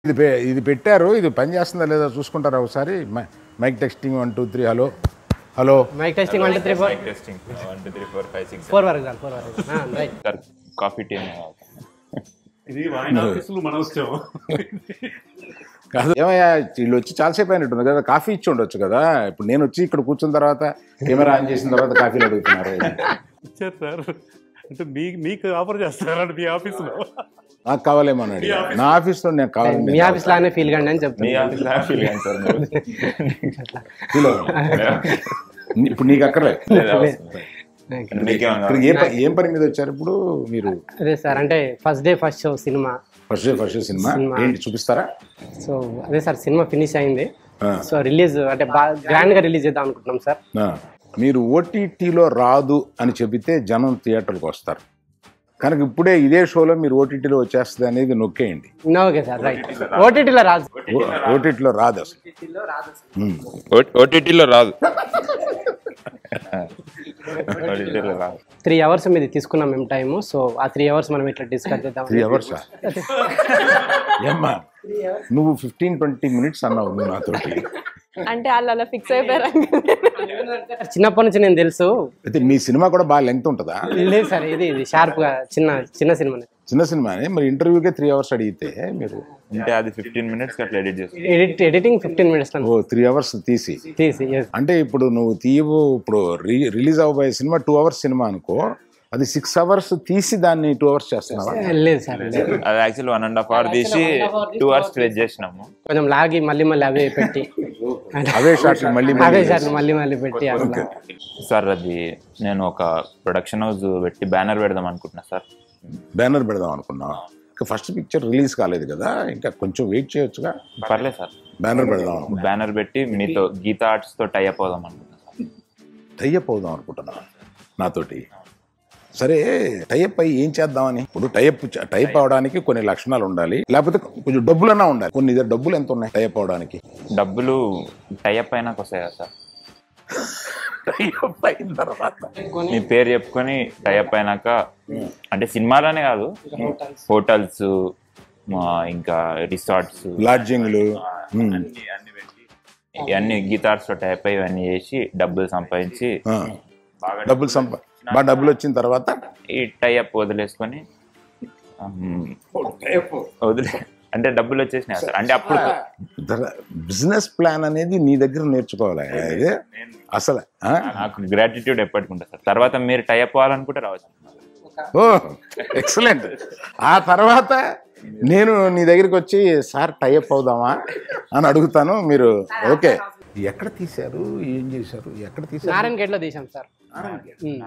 ఇది పె- ఇది పెట్టారు ఇది పని చేస్తుందా లేదా చూసుకుంటారా ఒకసారి mic- mic texting one two three hello hello mic testing one two three four testing one two three four five six four వరకు సార్ ఫోర్ వరకు రైట్ సార్ కాఫీ టీ ఇది వాయిన్ ఆఫీసులు మన వచ్చాము కాదు ఏమయ్యా వీళ్ళు వచ్చి చాలాసేపు అయినట్టుంది కదా కాఫీ ఇచ్చి ఉండొచ్చు కదా ఇప్పుడు నేను వచ్చి ఇక్కడ కూర్చున్న తర్వాత కెమెరా ఆన్ చేసిన తర్వాత కాఫీలు అడుగుతున్నారు ఇచ్చారు సార్ అంటే మీ మీకు ఆఫర్ చేస్తారండి మీ ఆఫీసులో నాకు కావాలేమో అని అడిగా నా ఆఫీస్లో నేను కావాలి మీ ఆఫీస్ లానే ఫీల్ కండి అని మీ చెప్తాను ఆఫీస్ ఫీల్ అయింది సార్ మీరు ఫీల్ ఇప్పుడు నీకు అక్కర్లే లేదా మీకేమన్నా ఇక్కడికి ఏం ప- ఏం పని మీద వచ్చారు ఇప్పుడు మీరు అదే సార్ అంటే first day first show cinema first day first day cinema ఏంటి చూపిస్తారా సో అదే సార్ సినిమా ఫినిష్ అయింది ఆ. సో రిలీజ్ అంటే బాగా గ్రాండ్ గా రిలీజ్ చేద్దాం అనుకుంటున్నాం సార్ ఆ, మీరు ఓటీటీలో రాదు అని చెబితే జనం థియేటర్కి వస్తారు కనుక ఇప్పుడే ఇదే షోలో మీరు ఓటీటీలో వచ్చేస్తుంది అనేది నొక్కేయండి ఓకే సార్ రైట్ ఓటీటీలో రాదు ఓటీటీలో రాదు అసలు ఉమ్. ఓటీటీలో రాదు ఓటీటీలో రాదు త్రీ అవర్స్ మీద తీసుకున్నాం మేము టైము సో ఆ త్రీ అవర్స్ మనం ఇట్లా డిస్కస్ చేద్దాం త్రీ అవర్స్ ఏమ్మా నువ్వు ఫిఫ్టీన్ ట్వంటీ మినిట్స్ అన్నావు నువ్వు నాతోటి అంటే వాళ్ళు అలా ఫిక్స్ అయిపోయారు చిన్నప్పటి నుంచి నేను తెలుసు అయితే మీ సినిమా కూడా బాగా లెంగ్త్ ఉంటుందా లేదు సార్ ఇది ఇది షార్ప్ గా చిన్న చిన్న సినిమా చిన్న సినిమానే మరి ఇంటర్వ్యూకే త్రీ అవర్స్ అడిగితే మీరు అంటే అది ఫిఫ్టీన్ మినిట్స్ అట్లా ఎడిట్ చేస్తాం edit editing fifteen minutes oh three hours తీసి తీసి yes. అంటే ఇప్పుడు నువ్వు తీయవు ఇప్పుడు రీ రిలీజ్ అవ్వబోయే సినిమా టూ అవర్స్ సినిమా అనుకో అది సిక్స్ అవర్స్ తీసి దాన్ని టూ అవర్స్ చేస్తున్నావా లేదు సార్ లేదు అది actual one and half hour తీసి టూ అవర్స్ స్ట్రెచ్ చేసినాము కొంచెం లాగి మళ్ళీ మళ్ళీ అవే పెట్టి అవే షాట్లు మళ్ళీ అవే సార్ మళ్ళీ మళ్ళీ పెట్టి అట్లా సార్ అది నేను ఒక ప్రొడక్షన్ హౌస్ పెట్టి బ్యానర్ పెడదాం అనుకుంటున్నా సార్ బ్యానర్ పెడదాం అనుకున్నా ఇంకా ఫస్ట్ పిక్చర్ రిలీజ్ కాలేదు కదా ఇంకా కొంచెం వెయిట్ చేయొచ్చుగా పర్లేదు సార్ బ్యానర్ పెడదాం అనుకున్నా బ్యానర్ పెట్టి మీతో గీతా ఆర్ట్స్ తో టైఅప్ అవుదాం అనుకుంటున్నా సార్ టైఅప్ అవుదాం అనుకుంటున్నా నాతోటి సరే టైఅప్ అయ్యి ఏం చేద్దామని ఇప్పుడు టైఅప్ టైప్ అవడానికి కొన్ని లక్షణాలు ఉండాలి లేకపోతే కొంచెం డబ్బులన్నా ఉండాలి కొన్ని ఇద్దరు డబ్బులు ఎంత ఉన్నాయి టైఅప్ అవడానికి డబ్బులు టైఅప్ అయినాక వస్తాయి కదా సార్ టైఅప్ అయిన తర్వాత మీ పేరు చెప్పుకొని టైఅప్ అయినాక అంటే సినిమాలోనే కాదు హోటల్స్ ఇంకా రిసార్ట్స్ లాడ్జింగ్లు ఉమ్, ఇవన్నీ గీతార్స్ టైప్ అయ్యి ఇవన్నీ చేసి డబ్బులు సంపాదించి ఆ. డబ్బులు సంపా బాగా డబ్బులు వచ్చిన తర్వాత ఈ టైఅప్ వదిలేసుకొని ఉమ్, వదిలే అంటే డబ్బులు వచ్చేసినాయి సార్ అంటే అప్పుడు బిజినెస్ ప్లాన్ అనేది నీ దగ్గర నేర్చుకోవాలి అదే అసలు ఆ? నాకు గ్రాటిట్యూడ్ ఎప్పటికి ఉంటుంది సార్ తర్వాత మీరు టైఅప్ అవ్వాలనుకుంటే రావచ్చు ఓ ఎక్సలెంట్ ఆ తర్వాత నేను నీ దగ్గరికి వచ్చి సార్ టైఅప్ అవుదామా అని అడుగుతాను మీరు ఓకే ఎక్కడ తీశారు ఏం చేశారు ఎక్కడ తీశారు నారాయణ గేట్ లో తీసాం సార్ ఉమ్.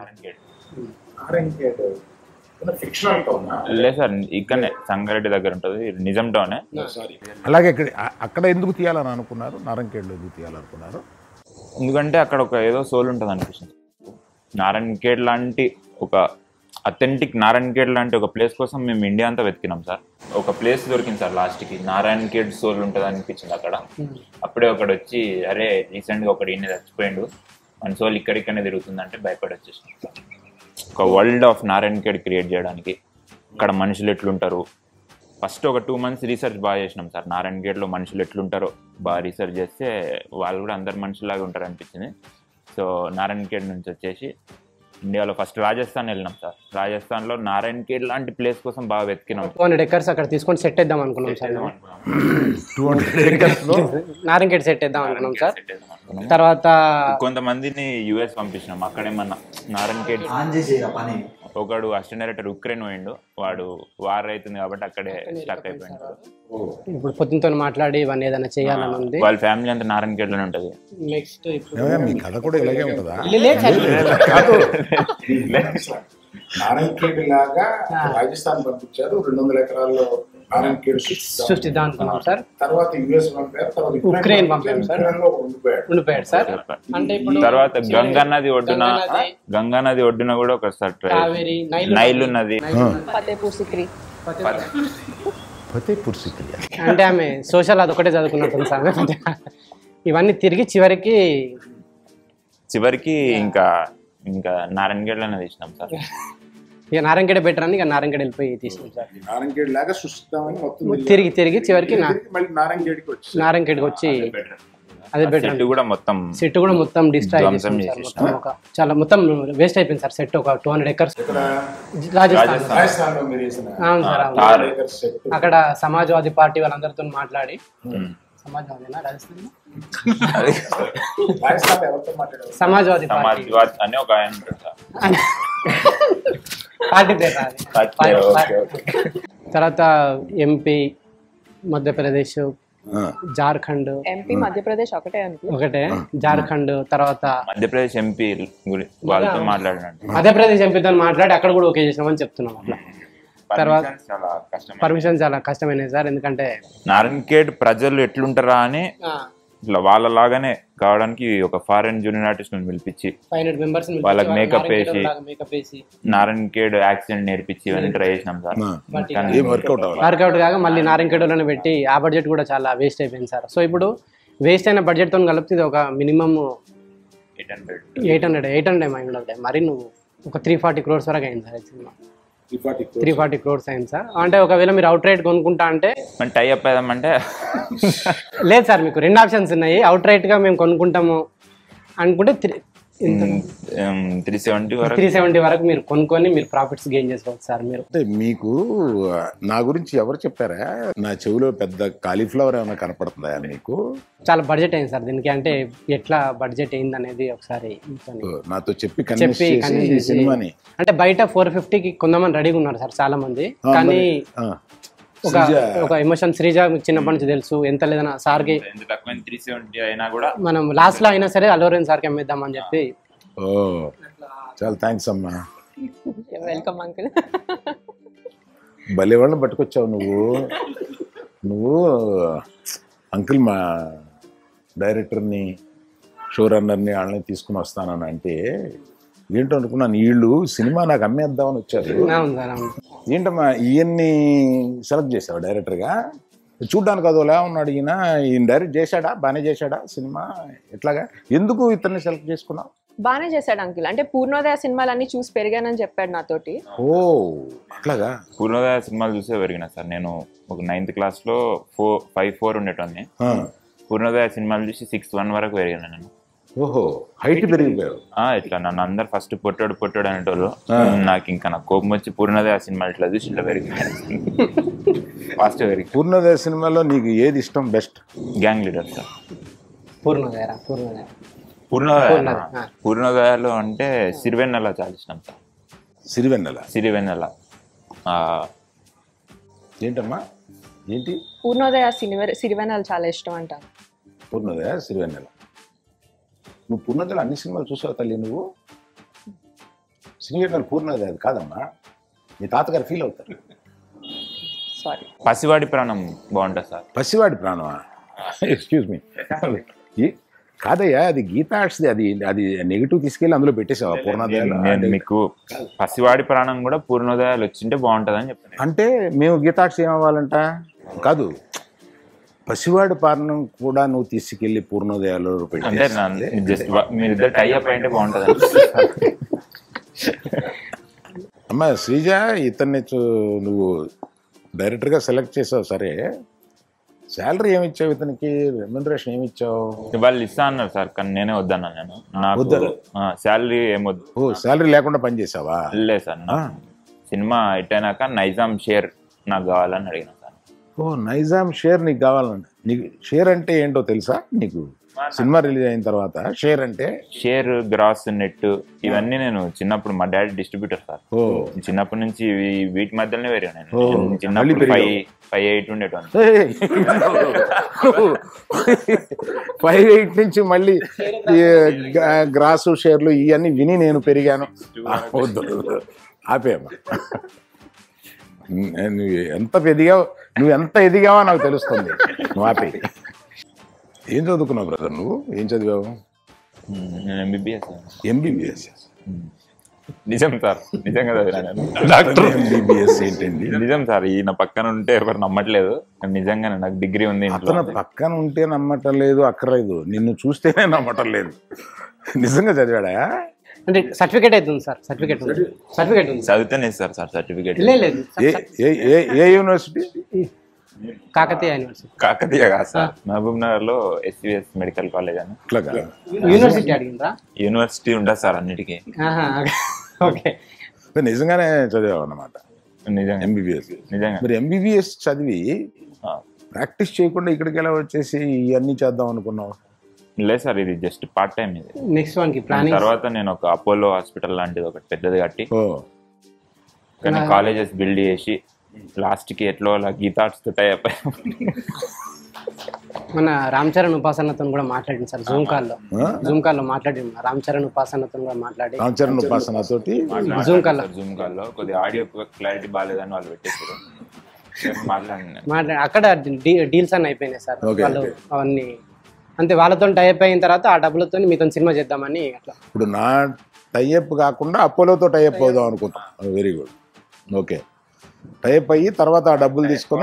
లేదు సార్ ఇక్కడనే సంగారెడ్డి దగ్గర ఉంటుంది నిజాం టౌనే అలాగే ఇక్కడ అ- అక్కడ ఎందుకు తీయాలని అనుకున్నారు నారంకేడ్లో ఎందుకు తీయాలనుకున్నారు ఎందుకంటే అక్కడ ఒక ఏదో సోల్ ఉంటుంది అనిపిస్తుంది నారాయణ ఖేడ్ లాంటి ఒక అథెంటిక్ నారాయణ ఖేడ్ లాంటి ఒక ప్లేస్ కోసం మేము ఇండియా అంతా వెతికినాం సార్ ఒక ప్లేస్ దొరికింది సార్ లాస్ట్కి నారాయణ ఖేడ్ సోల్ ఉంటుంది అనిపించింది అక్కడ అప్పుడే ఒకడు వచ్చి అరే రీసెంట్గా ఒకటి ఈయన చచ్చిపోయిండు మన సోల్ ఇక్కడిక్కడనే తిరుగుతుందంటే భయపడి వచ్చేసినాం సార్ ఒక world of Narayankhed create చేయడానికి అక్కడ మనుషులు ఎట్లుంటారు ఫస్ట్ ఒక టూ మంత్స్ రీసెర్చ్ బాగా చేసినాం సార్ నారాయణ గేట్లో మనుషులు ఎట్లుంటారో బాగా రీసెర్చ్ చేస్తే వాళ్ళు కూడా అందరు మనుషులాగా ఉంటారు అనిపించింది సో నారాయణ ఖేడ్ నుంచి వచ్చేసి ఇండియాలో ఫస్ట్ రాజస్థాన్ వెళ్ళినాం సార్ రాజస్థాన్లో నారాయణ ఖేడ్ లాంటి ప్లేస్ కోసం బాగా వెతికినాం టూ హండ్రెడ్ ఎకర్స్ అక్కడ తీసుకొని సెట్ వేద్దాం అనుకున్నాం సార్ మేము. టూ హండ్రెడ్ ఏకర్స్లో నారాయణ గేట్ సెట్ వేద్దాం అనుకున్నాం సార్ తర్వాత కొంతమందిని యుఎస్ పంపించినాం అక్కడేమన్నా నారాయణ ఖేడ్ ఆన్ చేసేయరా పని ఒకడు అసిస్టెంట్ డైరెక్టర్ ఉక్రెయిన్ పోయిండు వాడు వార్ అవుతుంది కాబట్టి అక్కడే స్టక్ అయిపోయిండు ఇప్పుడు పొద్దునతో మాట్లాడి ఇవన్నీ ఏదైనా చేయాలని ఉంది వాళ్ళ ఫ్యామిలీ అంతా నారాయణ ఖేడ్లోనే ఉంటుంది నెక్స్ట్ ఇప్పుడు ఏమయ్య, మీ కథ కూడా ఇలాగే ఉంటుందా లేదు సార్ కాదు నారాయణఖేడ్ లాగా రాజస్థాన్ పంపించారు రెండు వందల ఎకరాల్లో నారాయణఖేడ్ సృష్టిద్దాం అనుకున్నాం సార్ తర్వాత యుఎస్ పంపారు తర్వాత ఉక్రెయిన్ పంపారు సార్. ఉక్రెయిన్లో ఉండిపోయాడు ఉండిపోయాడు సార్ అంటే ఇప్పుడు తర్వాత గంగా నది ఒడ్డున గంగా నది, గంగా నది ఒడ్డున కూడా ఒకసారి try కావేరి నైలు నైలు నది ఫతేపూర్ సిక్రీ ఫతేపూర్ సిక్రియా అంటే ఆమె సోషల్ అదొకటే చదువుకున్నట్టుంది సార్ ఆమె. ఇవన్నీ తిరిగి చివరికి చివరికి ఇంకా ఇంకా నారాయణగఢ్లోనే తీసినాం సార్ ఇక నారాయణగడ బెటర్ అని ఇక నారాయణగడ వెళ్ళిపోయి తీసుకున్నాం సార్ నారాయణగేడ్ లాగా సృష్టిద్దామని మొత్తం తిరిగి తిరిగి చివరికి నా మళ్ళీ నారాయణగేడ్కి వచ్చి నారాయణగడ్కి వచ్చి అదే బెటర్ సెట్ కూడా మొత్తం సెట్ కూడా మొత్తం డిస్ట్రాయ్ ధ్వంసం చేసాం సార్ చేసేసాం. మొత్తం ఒక చాలా మొత్తం వేస్ట్ అయిపోయింది సార్ సెట్ ఒక టూ హండ్రెడ్ ఎకర్స్ రాజస్థాన్ రాజస్థాన్లో మీరు వేసిన అవును సార్ అవును. తార్ సెట్ అక్కడ సమాజ్వాదీ పార్టీ వాళ్ళందరితో మాట్లాడి సమాజ్వాదీనా రాజస్థాన్ రాజస్థాన్ ఎవరితో మాట్లాడారు సమాజ్వాదీ పార్టీ సమాజ్వాద్ అని ఒక ఆయన ఉంటాడు సార్ పార్టీ పేరు రాదు. Party party- okay, party. తర్వాత ఎంపీ మధ్యప్రదేశ్ ఆ, జార్ఖండ్ ఎంపీ మధ్యప్రదేశ్ ఒకటే ఎంపీ ఒకటే జార్ఖండ్ తర్వాత మధ్యప్రదేశ్ ఎంపీ గురి వాళ్ళతో మాట్లాడినట్టు మధ్యప్రదేశ్ ఎంపీతో మాట్లాడి అక్కడ కూడా ఓకే చేసినామని చెప్తున్నాం అట్లా తర్వాత Permissions చాలా కష్టం పర్మిషన్ చాలా కష్టమైనది సార్ ఎందుకంటే నారాయణఖేడ్ ప్రజలు ఎట్లుంటారా అని ఇట్లా వాళ్ళలాగానే కావడానికి ఒక ఫారెన్ జూనియర్ ఆర్టిస్ట్ పిలిపించి ఫైవ్ హండ్రెడ్ మెంబర్స్ వాళ్ళకి makeup వేసి. మేకప్ వేసి నారాయణఖేడ్ యాక్సిడెంట్ నేర్పించి ఇవన్నీ ట్రై చేసినాం సార్ ఆ. బట్ కానీ ఏం వర్కౌట్ అవ్వాలి వర్కౌట్ కాక మళ్ళీ నారింకెడలోనే పెట్టి ఆ బడ్జెట్ కూడా చాలా వేస్ట్ అయిపోయింది సార్ సో ఇప్పుడు వేస్ట్ అయిన బడ్జెట్తో కలిపితే ఇది ఒక minimum 800 eight hundred eight hundred అయి ఉండదు మరి నువ్వు ఒక త్రీ ఫార్టీ క్రోర్స్ వరకు అయింది సార్ ఈ సినిమా త్రీ ఫార్టీ క్రోర్స్ అయింది సార్ అంటే ఒకవేళ మీరు అవుట్ రైట్ కొనుక్కుంటా అంటే మనం టై అప్ అయ్యామంటే లేదు సార్ మీకు రెండు ఆప్షన్స్ ఉన్నాయి అవుట్ రైట్గా మేము కొనుక్కుంటాము అనుకుంటే త్రీ త్రీ సెవెంటీ వరకు త్రీ సెవెంటీ వరకు మీరు కొనుక్కొని మీరు ప్రాఫిట్స్ గెయిన్ చేసుకోవచ్చు సార్ మీరు అంటే మీకు నా గురించి ఎవరు చెప్పారా నా చెవిలో పెద్ద కాలీఫ్లవర్ ఏమైనా కనపడుతుందా మీకు చాలా బడ్జెట్ అయింది సార్ దీనికి అంటే ఎట్లా బడ్జెట్ అయింది అనేది ఒకసారి మీతోని ఓ, నాతో చెప్పి కన్విన్స్ చెప్పి చేసి convince ఈ చేసి- సినిమాని అంటే బయట ఫోర్ ఫిఫ్టీకి కొంతమంది రెడీగా ఉన్నారు సార్ చాలా మంది ఆ, కానీ మరి, ఆ, ఒక శ్రీజ, ఒక ఎమోషన్ శ్రీజ మీకు చిన్నప్పటి నుంచి తెలుసు ఎంత లేదన్నా సార్కి ఎంత తక్కువ త్రీ సెవెంటీ అయినా కూడా మనం లాస్ట్ లో అయినా సరే అలోరెన్ సార్కి అమ్మేద్దామని చెప్పి ఓ చాలా థ్యాంక్స్ అమ్మా వెల్కమ్ అంకుల్ భలే వాళ్ళని పట్టుకొచ్చావు నువ్వు నువ్వు అంకుల్ మా డైరెక్టర్ని షో రన్నర్ని వాళ్ళని తీసుకుని వస్తానని అంటే ఏంటో అనుకున్నాను వీళ్ళు సినిమా నాకు అమ్మేద్దామని వచ్చారు అవును సార్ అవును ఏంటమ్మా ఈయన్ని సెలెక్ట్ చేసావు డైరెక్టర్గా చూడ్డానికి అదోలా ఉన్నాడు ఈయన ఈయన డైరెక్ట్ చేశాడా బాగానే చేశాడా సినిమా ఎట్లాగా ఎందుకు ఇతన్ని సెలెక్ట్ చేసుకున్నావు బాగానే చేశాడు అంకుల్ అంటే పూర్ణోదయ సినిమాలన్నీ చూసి పెరిగానని చెప్పాడు నాతోటి ఓ అట్లాగా పూర్ణోదయ సినిమాలు చూసే పెరిగిన సార్ నేను ఒక నైన్త్ క్లాస్ లో ఫోర్ ఫైవ్ ఫోర్ ఉండేటోని ఆ. పూర్ణోదయ సినిమాలు చూసి సిక్స్ వన్ వరకు పెరిగాను నేను ఓహో హైట్ పెరిగిపోయావు ఆ, ఇట్లా నన్ను అందరు ఫస్ట్ పొట్టాడు పొట్టాడు అనేటోళ్ళు నాకు ఇంకా నాకు కోపం వచ్చి పూర్ణోదయ సినిమాలు ఇట్లా చూసి ఇట్లా పెరిగినాయి ఫాస్ట్ పెరిగి పూర్ణోదయ సినిమాలో నీకు ఏది ఇష్టం best Gang Leader sir Purnodaya Purnodaya Purnodaya Purnodaya, ఆ. పూర్ణోదయలో అంటే సిరివెన్నెల చాలా ఇష్టం సార్ సిరివెన్నెల సిరివెన్నెల ఆ, ఏంటమ్మా ఏంటి పూర్ణోదయ సినివె సిరివెనల్ చాలా ఇష్టం అంటారు పూర్ణోదయ సిరివెన్నెల నువ్వు పూర్ణోదయలో అన్ని సినిమాలు చూసావు తల్లి నువ్వు సిరివెన్నెల పూర్ణోదయ అది కాదమ్మా మీ తాతగారు ఫీల్ అవుతారు సారీ పసివాడి ప్రాణం బాగుంటుంది సార్ పసివాడి ప్రాణమా ఎక్స్క్యూజ్ మీ కాదయ్యా అది గీతా ఆర్ట్స్ది అది అది నెగిటివ్ తీసుకెళ్ళి అందులో పెట్టేసావా పూర్ణోదయాలు నేను మీకు పసివాడి ప్రాణం కూడా పూర్ణోదయాలు వచ్చింటే బాగుంటుందని చెప్తాను అంటే మేము గీతాక్షి ఏమవ్వాలంట కాదు పసివాడి పాలన కూడా నువ్వు తీసుకెళ్లి పూర్ణోదయాలు అంటే పెట్టేస్తే జస్ట్ మీరిద్దరు టై అప్ అయింటే బాగుంటుంది అమ్మ శ్రీజ ఇతన్ని చూ- నువ్వు డైరెక్టర్గా సెలెక్ట్ చేసావు సరే శాలరీ ఏమి ఇచ్చావు ఇతనికి రెమ్యునరేషన్ ఏమి ఇచ్చావు వాళ్ళు ఇస్తా అన్నారు సార్ కానీ నేనే వద్దన్నా నేను నాకు వద్దనా? శాలరీ ఏమొద్దు ఓ శాలరీ లేకుండా పని చేసావా లేదు సార్ నాకు సినిమా హిట్ అయినాక నైజాం షేర్ నాకు కావాలని అడిగిన సార్ ఓ నైజాం షేర్ నీకు కావాలంట నీకు షేర్ అంటే ఏంటో తెలుసా నీకు సినిమా రిలీజ్ అయిన తర్వాత షేర్ అంటే షేర్ గ్రాస్ నెట్ ఇవన్నీ నేను చిన్నప్పుడు మా డాడీ డిస్ట్రిబ్యూటర్ సార్ ఓ చిన్నప్పటి నుంచి ఇవి- వీటి మధ్యలోనే పెరిగాను నేను ఓ, మళ్ళీ చిన్నప్పుడు పెరిగావు. ఫైవ్ ఫైవ్ ఎయిట్ ఉండేటోని ఫైవ్ ఎయిట్ నుంచి మళ్ళీ ఈ గ్రా- గ్రాసు షేర్లు ఇవన్నీ విని నేను పెరిగాను ఆ, వద్దు ఆపేయమ్మా నువ్వు ఎంత ఎదిగావు నువ్వు ఎంత ఎదిగావో నాకు తెలుస్తుంది నువ్వు ఆపే ఏం చదువుకున్నావు బ్రదర్ నువ్వు ఏం చదివావు నేను ఎంబీబీఎస్ ఎంబీబీఎస్ నిజం సార్ నిజంగా చదివినా నేను డాక్టర్ ఎంబీబీఎస్ ఏంటండి నిజం సార్ ఈయన పక్కన ఉంటే ఎవరు నమ్మట్లేదు కానీ నిజంగానే నాకు డిగ్రీ ఉంది ఇంట్లో అతను పక్కన ఉంటే నమ్మటం లేదు అక్కర్లేదు నిన్ను చూస్తేనే నమ్మటం లేదు నిజంగా చదివాడా అంటే సర్టిఫికేట్ అయితే ఉంది సార్ సర్టిఫికేట్ ఉంది సర్టిఫికేట్ ఉంది చదివితేనే ఇస్తారు సార్ సర్టిఫికేట్ లేదు లేదు ఏ ఏ ఏ- ఏ యూనివర్సిటీ కాకతీయ యూనివర్సిటీ కాకతీయ కాదు సార్ మహబూబ్ నగర్ లో ఎస్విఎస్ మెడికల్ కాలేజ్ అని ఇట్లాగా యూనివర్సిటీ అడిగిండ్రా యూనివర్సిటీ ఉండదు సార్ అన్నిటికీ ఆహా, ఓకే నిజంగానే చదివావు అన్నమాట నిజంగా ఎంబీబీఎస్ నిజంగా మరి ఎంబీబీఎస్ చదివి ఆ. ప్రాక్టీస్ చేయకుండా ఇక్కడికి ఎలా వచ్చేసి ఇవన్నీ చేద్దాం అనుకున్నావు లేదు సార్ ఇది జస్ట్ పార్ట్ టైం ఇది నెక్స్ట్ వన్ కి ప్లానింగ్ తర్వాత నేను ఒక అపోలో హాస్పిటల్ లాంటిది ఒకటి పెద్దది కట్టి ఓ కానీ కాలేజెస్ బిల్డ్ చేసి లాస్ట్ కి ఎట్లో అలా గీతార్ట్స్ తో టైప్ మన రామ్ చరణ్ ఉపాసనతో కూడా మాట్లాడింది సార్ జూమ్ కాల్లో ఆ? జూమ్ కాల్లో మాట్లాడి రామ్ చరణ్ ఉపాసనతో కూడా మాట్లాడి రామ్ చరణ్ ఉపాసన తోటి Zoom call. జూమ్ కాల్ లో కొద్దిగా ఆడియో క్లారిటీ బాగాలేదని వాళ్ళు పెట్టేసారు మాట్లాడిన మాట్లాడి అక్కడ డీ- డీల్స్ అన్ని అయిపోయినాయి సార్ Okay, వాళ్ళు అవన్నీ అంతే వాళ్ళతో టైప్ అయిన తర్వాత ఆ డబ్బులతో మీతో సినిమా చేద్దామని అట్లా ఇప్పుడు నా టైఅప్ కాకుండా అపోలోతో టైఅప్ అవుదాం అనుకుంటాం వెరీ గుడ్ ఓకే టైఅప్ అయ్యి తర్వాత ఆ డబ్బులు తీసుకొని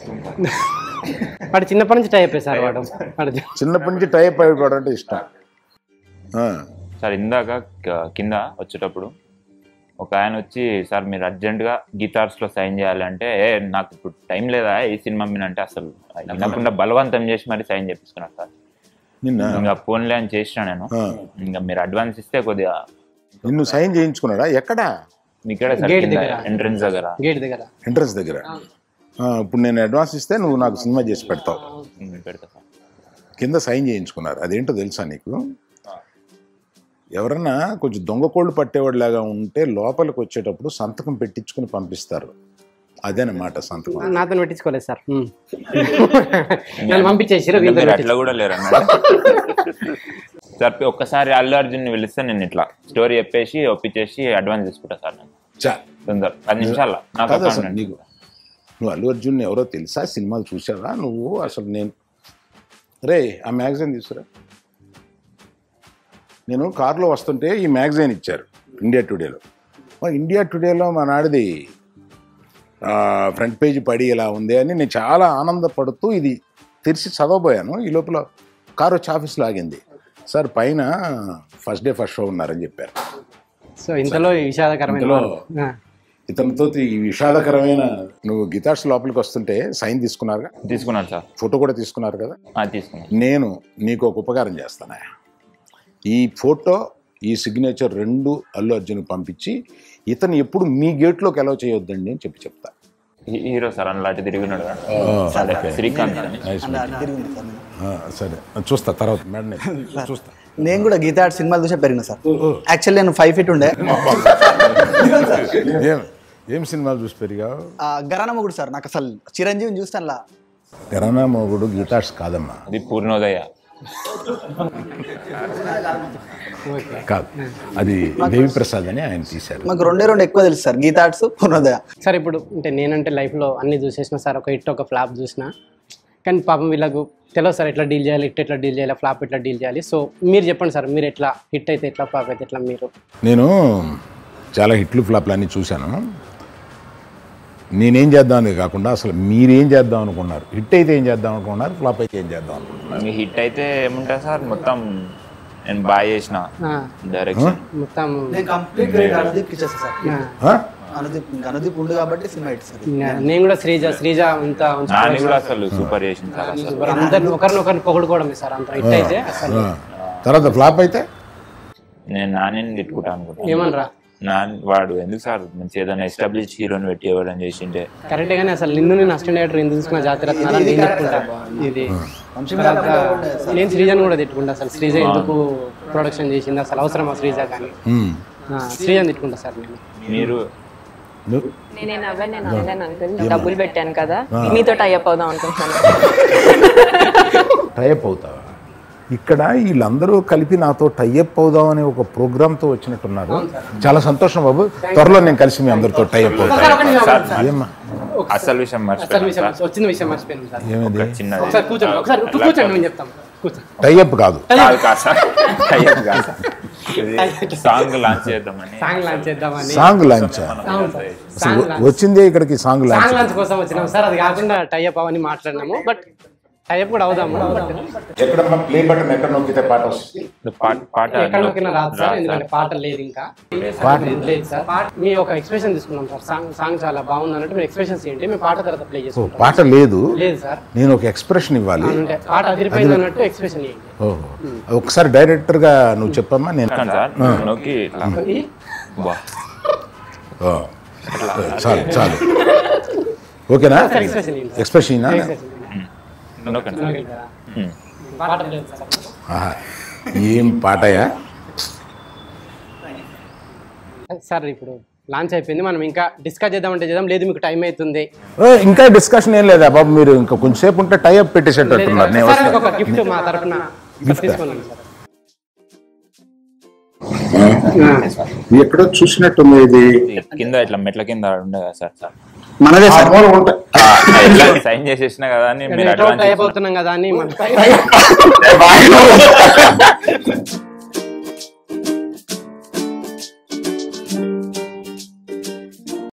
వాడు చిన్నప్పటి నుంచి టైప్ సార్ వాడు వాడు చిన్నప్పటి నుంచి టైఅప్ అయిపోవడం అంటే ఇష్టం ఆ, సార్ ఇందాక క- కింద వచ్చేటప్పుడు ఒక ఆయన వచ్చి సార్ మీరు అర్జెంటుగా గీతార్స్ లో సైన్ చేయాలంటే "ఏ, నాకు ఇప్పుడు టైం లేదా ఈ సినిమా మీద అంటే అసలు వినకుండా బలవంతం చేసి మరి సైన్ చేపిస్తున్నారు సార్ నిన్న ఇంకా ఫోన్లే అని చేసిన నేను ఆ, ఇంకా మీరు అడ్వాన్స్ ఇస్తే కొద్దిగా నిన్ను సైన్ చేయించుకున్నాడా ఎక్కడ ఇక్కడే సార్ Gate కింద దగ్గర. ఎంట్రన్స్ దగ్గర గేట్ దగ్గర ఎంట్రన్స్ దగ్గర ఆ, ఇప్పుడు నేను అడ్వాన్స్ ఇస్తే నువ్వు నాకు సినిమా చేసి పెడతావు ఉమ్, పెడతా సార్ కింద సైన్ చేయించుకున్నారు అదేంటో తెలుసా నీకు ఎవరన్నా కొంచెం దొంగ కోళ్ళు పట్టేవాడు లాగా ఉంటే లోపలికి వచ్చేటప్పుడు సంతకం పెట్టించుకుని పంపిస్తారు అదేనమాట సంతకం నాతో పెట్టించుకోలేదు సార్ ఉమ్. నన్ను పంపించేసారు ఇంకా వీళ్ళతో మీరు పెట్టించు అట్లా కూడా లేరు సార్ ఒక్కసారి అల్లు అర్జున్ పిలిస్తే నేను ఇట్లా స్టోరీ చెప్పేసి ఒప్పించేసి అడ్వాన్స్ తీసుకుంటా సార్ నేను చా తొందర పది నిమిషాల్లో నాకు కాదు account అసలు ఉంది. నీకు నువ్వు అల్లు అర్జున్ ఎవరో తెలుసా సినిమాలు చూసావా నువ్వు అసలు నేను రే ఆ మ్యాగజైన్ తీసుకురా నేను కారులో వస్తుంటే ఈ మ్యాగజైన్ ఇచ్చారు ఇండియా టుడేలో మా ఇండియా టుడేలో మా నాడిది ఫ్రంట్ పేజీ పడి ఇలా ఉంది అని నేను చాలా ఆనందపడుతూ ఇది తెరిచి చదవబోయాను ఈ లోపల కారు వచ్చి ఆఫీస్లో ఆగింది సార్ పైన ఫస్ట్ డే ఫస్ట్ షో ఉన్నారని చెప్పారు సో ఇంతలో ఈ విషాదకరమైన ఇంతలో ఆ. ఇతనితో ఈ విషాదకరమైన నువ్వు గిటార్స్ లోపలికి వస్తుంటే సైన్ తీసుకున్నారుగా తీసుకున్నాను సార్ ఫోటో కూడా తీసుకున్నారు కదా ఆ, తీసుకున్నాను నేను నీకు ఒక ఉపకారం చేస్తానా ఈ ఫోటో ఈ సిగ్నేచర్ రెండు అల్లు అర్జున్ పంపించి ఇతను ఎప్పుడు మీ గేట్లోకి ఎలా చేయొద్దండి అని చెప్పి చెప్తా హీ- హీరో సార్ అలాంటి తిరిగినాడు అదే శ్రీకాంత్ అని ఆ, సరే చూస్తా తర్వాత మేడం చూస్తా నేను కూడా గీతా ఆర్ట్ సినిమాలు చూసే పెరిగిన సార్ యాక్చువల్లీ నేను ఫైవ్ ఫీట్ ఉండే ఏం ఏం సినిమాలు చూసి పెరిగావు ఆ, గరాన మొగుడు సార్ నాకు అసలు చిరంజీవిని చూస్తానులా గరానా మొగుడు గీతార్స్ కాదమ్మా అది పూర్ణోదయ కాదు అది దేవిప్రసాద్ అని ఆయన తీశారు మాకు రెండే రెండు ఎక్కువ తెలుసు sir Geetha Arts Purnodaya sir ఇప్పుడు అంటే నేనంటే లైఫ్లో అన్ని చూసేసిన సార్ ఒక హిట్ ఒక ఫ్లాప్ చూసిన కానీ పాపం వీళ్ళకు తెలియదు సార్ ఎట్లా డీల్ చేయాలి హిట్ ఎట్లా డీల్ చేయాలి ఫ్లాప్ ఎట్లా డీల్ చేయాలి సో మీరు చెప్పండి సార్ మీరు ఎట్లా హిట్ అయితే ఎట్లా ఫ్లాప్ అయితే ఎట్లా మీరు నేను చాలా హిట్లు ఫ్లాప్లు అన్నీ చూశాను నేనేం చేద్దామని కాకుండా అసలు మీరేం చేద్దాం అనుకున్నారు హిట్ అయితే ఏం చేద్దాం అనుకున్నారు ఫ్లాప్ అయితే ఏం చేద్దాం అనుకున్నారు మీ హిట్ అయితే ఏముంటుంది సార్ మొత్తం నేను బాగా చేసిన ఆ, డైరెక్షన్ మొత్తం నేను కంప్లీట్ రేట్ అనుదీప్ ఇచ్చేస్తా సార్ ఆ, ఆ? అనుదీప్ ఇంకా అనుదీప్ ఉండు కాబట్టి సినిమా హిట్ సార్ ఇంకా నేను కూడా శ్రీజ శ్రీజ అంత నాని కూడా అసలు సూపర్ చేసింది సార్ అసలు అందరిని ఒకరినొకరిని పొగడుకోవడమే సార్ అంత హిట్ అయితే అసలు ఆ. తర్వాత ఫ్లాప్ అయితే నేను నానిని తిట్టుకుంటా అనుకుంటా ఏమనరా నాని వాడు ఎందుకు సార్ మంచి ఏదైనా ఎస్టాబ్లిష్ హీరోని పెట్టి ఎవరైనా చేసింటే కరెక్టే కానీ అసలు నిన్ను నేను అసిస్టెంట్ డైరెక్టర్ ఎందుకు తీసుకున్న జాతరత్నాలు అని నేను తిట్టుకుంటా ఇది తర్వాత నేను శ్రీజను కూడా తిట్టుకుంటా అసలు శ్రీజ ఎందుకు ప్రొడక్షన్ చేసింది అసలు అవసరమా శ్రీజ కానీ ఉమ్. ఆ, శ్రీజని తిట్టుకుంటా సార్ నేను మీరు నువ్వు నేనేం అవ్వను నేను అనలేను అంకుల్ డబ్బులు పెట్టాను కదా మీతో టైప్ అవుదాం అనుకుంటున్నాను టైఅప్ అవుతావా ఇక్కడ వీళ్ళందరూ కలిపి నాతో టైఅప్ అవుదాం అనే ఒక ప్రోగ్రామ్తో వచ్చినట్టున్నారు చాలా సంతోషం బాబు త్వరలో నేను కలిసి మీ అందరితో టైఅప్ అవుతాను ఏమ్మా అసలు విషయం అసలు మర్చిపోయాను విషయం సార్ వచ్చిన విషయం మర్చిపోయాను సార్ ఏమైంది చిన్నది ఒకసారి కూర్చోండి ఒకసారి కూర్చోండి నేను చెప్తాను కూర్చోండి టైఅప్ కాదు కాదు కాదు సార్ టైప్ కాదు సార్ ఇది సాంగ్ లాంచ్ చేద్దామని సాంగ్ లాంచ్ చేద్దామని సాంగ్ లాంచ్ అవును సార్ అసలు వచ్చిందే ఇక్కడికి సాంగ్ లాంచ్ సాంగ్ లాంచ్ కోసం వచ్చినాం సార్ అది కాకుండా టైఅప్ అవన్నీ మాట్లాడినాము బట్ టైప్ కూడా అవుదాము బట్ ఎక్కడమ్మా ప్లే బటన్ ఎక్కడ నొక్కితే పాట వస్తుంది పాట పాట ఎక్కడ నొక్కినా రాదు సార్ ఎందుకంటే పాట లేదు ఇంకా పాట లేదు సార్ పాట- మీ ఒక ఎక్స్ప్రెషన్ తీసుకున్నాం సార్ సాంగ్ సాంగ్ చాలా బాగుంది అన్నట్టు మీరు ఎక్స్ప్రెషన్స్ ఏంటి మేము పాట తర్వాత ప్లే ఓ, చేసుకుంటాం పాట లేదు లేదు సార్ నేను ఒక ఎక్స్ప్రెషన్ ఇవ్వాలి అంటే పాట అదిరిపోయింది అన్నట్టు ఎక్స్ప్రెషన్ ఏంటి ఓహో ఒకసారి డైరెక్టర్ గా నువ్వు చెప్పమ్మా నేను నొక్కాను సార్ నొక్కి ఇట్లా బా ఓ, చాలు చాలు ఓకేనా ఎక్స్ప్రెషన్ ఏంటి సార్ ఎక్స్ప్రెషన్ నొక్కండి సార్ ఉమ్. పాట లేదు సార్ ఆహా. ఏం పాటయా సార్ ఇప్పుడు లాంచ్ అయిపోయింది మనం ఇంకా డిస్కస్ చేద్దామంటే చేద్దాం లేదు మీకు టైం అవుతుంది ఓ, ఇంకా డిస్కషన్ ఏం లేదా బాబు మీరు ఇంకా కొంచెంసేపు ఉంటే టైఅప్ పెట్టేసేటట్టున్నారు నేను సార్ మీకు ఒక వస్తాను గిఫ్ట్ మా తరఫున Gift ఆ? తీసుకున్నాను సార్ ఎక్కడో చూసినట్టుంది ఇది కింద ఇట్లా మెట్ల కింద ఉండే కదా సార్ సార్ మనదే ఆ సార్ మూల ఉంటా. ఎట్లా సైన్ చేసేసిన కదా అని మీరు ఎట్లా అడ్వాన్స్ టైప్ అవుతున్నాం కదా అని మన